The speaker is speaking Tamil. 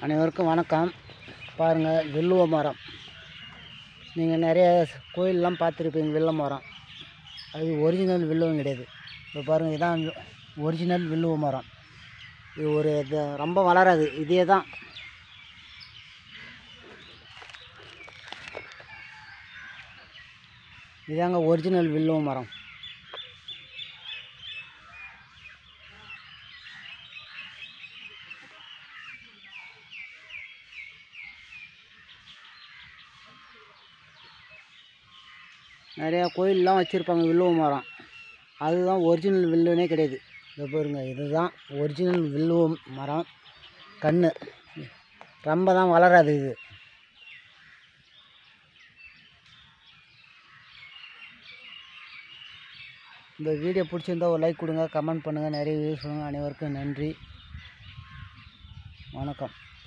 அனைவருக்கும் வணக்கம் பாருங்கள் வில்லுவ மரம் நீங்கள் நிறைய கோயிலெலாம் பார்த்துருப்பீங்க வில்ல மரம் அது ஒரிஜினல் வில்லுவம் கிடையாது இப்போ பாருங்கள் இதான் ஒரிஜினல் வில்லுவ மரம் இது ஒரு இது ரொம்ப வளராது இதே தான் இதாங்க ஒரிஜினல் வில்லுவ மரம் நிறையா கோயிலெலாம் வச்சுருப்பாங்க வில்லுவ மரம் அதுதான் ஒரிஜினல் வில்லுவனே கிடையாது இதை பாருங்க இதுதான் ஒரிஜினல் வில்லுவ மரம் கன்று ரொம்ப தான் வளராது இது இந்த வீடியோ பிடிச்சிருந்தா ஒரு லைக் கொடுங்க கமெண்ட் பண்ணுங்கள் நிறைய வியூஸ் பண்ணுங்கள் அனைவருக்கும் நன்றி வணக்கம்